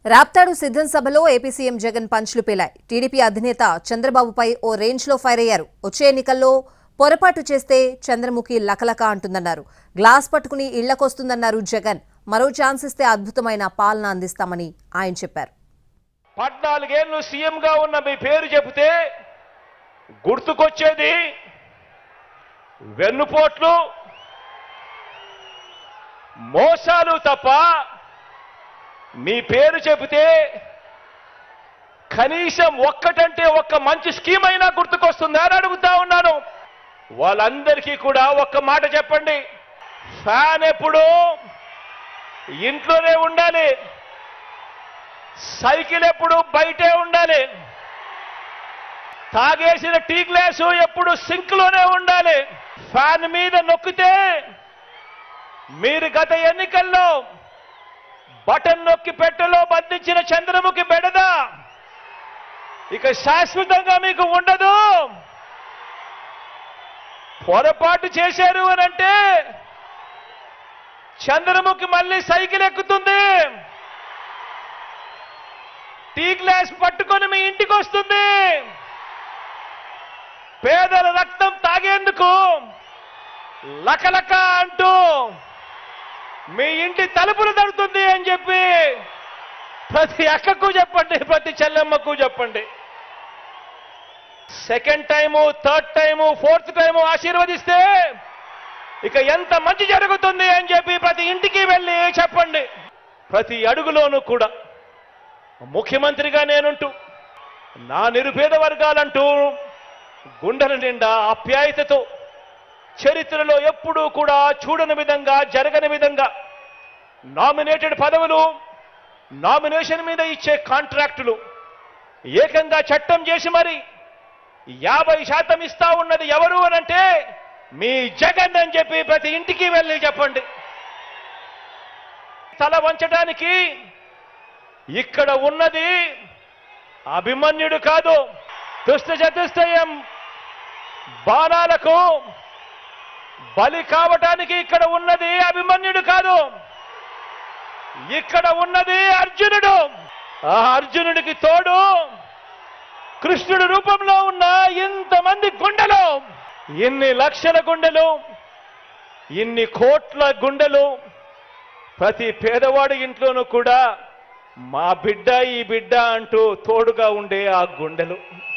రాప్తాడు సిద్ధం సభలో A P C M Jagan పంచ్లు పేలాయి టీడీపీ అధినేత చంద్రబాబుపై ఓ రేంజ్లో ఫైర్ అయ్యారు వచ్చే ఎన్నికల్లో పొరపాటు చేస్తే చంద్రముఖి లకలక అంటుందన్నారు గ్లాస్ పట్టుకుని ఇళ్లకొస్తుందన్నారు జగన్ మరో ఛాన్స్ ఇస్తే అద్భుతమైన పాలన అందిస్తామని ఆయన చెప్పారు పద్నాలుగేళ్ళు సీఎంగా ఉన్న మీ పేరు చెబితే గుర్తుకొచ్చేది వెన్నుపోట్లు మోసాలు తప్ప మీ పేరు చెబితే కనీసం ఒక్కటంటే ఒక్క మంచి స్కీమ్ అయినా గుర్తుకొస్తుందా అని అడుగుతా ఉన్నాను వాళ్ళందరికీ కూడా ఒక్క మాట చెప్పండి ఫ్యాన్ ఎప్పుడు ఇంట్లోనే ఉండాలి సైకిల్ ఎప్పుడు బయటే ఉండాలి తాగేసిన టీ గ్లాసు ఎప్పుడు సింక్ లోనే ఉండాలి ఫ్యాన్ మీద నొక్కితే మీరు గత ఎన్నికల్లో బటన్ నొక్కి పెట్టెలో బంధించిన చంద్రముఖి బెడదా ఇక శాశ్వతంగా మీకు ఉండదు పొరపాటు చేశారు అని అంటే చంద్రముఖి మళ్ళీ సైకిల్ ఎక్కుతుంది టీ గ్లాస్ పట్టుకొని మీ ఇంటికి వస్తుంది పేదల రక్తం తాగేందుకు లకలక అంటూ మీ ఇంటి తలుపులు తడుతుంది అని చెప్పి ప్రతి అక్కకు చెప్పండి ప్రతి చెల్లెమ్మకు చెప్పండి second time third time fourth time ఆశీర్వదిస్తే ఇక ఎంత మంచి జరుగుతుంది అని చెప్పి ప్రతి ఇంటికి వెళ్ళి చెప్పండి ప్రతి అడుగులోనూ కూడా ముఖ్యమంత్రిగా నేనుంటూ నా నిరుపేద వర్గాలంటూ గుండెల నిండా ఆప్యాయతతో చరిత్రలో ఎప్పుడూ కూడా చూడని విధంగా జరగని విధంగా నామినేటెడ్ పదవులు నామినేషన్ మీద ఇచ్చే కాంట్రాక్టులు ఏకంగా చట్టం చేసి మరి యాభై శాతం ఇస్తా ఉన్నది ఎవరు అనంటే మీ జగన్ అని చెప్పి ప్రతి ఇంటికి వెళ్ళి చెప్పండి తల వంచడానికి ఇక్కడ ఉన్నది అభిమన్యుడు కాదు దుష్ట చతుష్టయం బాణాలకు బలి కావటానికి ఇక్కడ ఉన్నది అభిమన్యుడు కాదు ఇక్కడ ఉన్నది అర్జునుడు ఆ అర్జునుడికి తోడు కృష్ణుడి రూపంలో ఉన్న ఇంతమంది గుండెలు ఇన్ని లక్షల గుండెలు ఇన్ని కోట్ల గుండెలు ప్రతి పేదవాడి ఇంట్లోనూ కూడా మా బిడ్డ ఈ బిడ్డ అంటూ తోడుగా ఉండే ఆ గుండెలు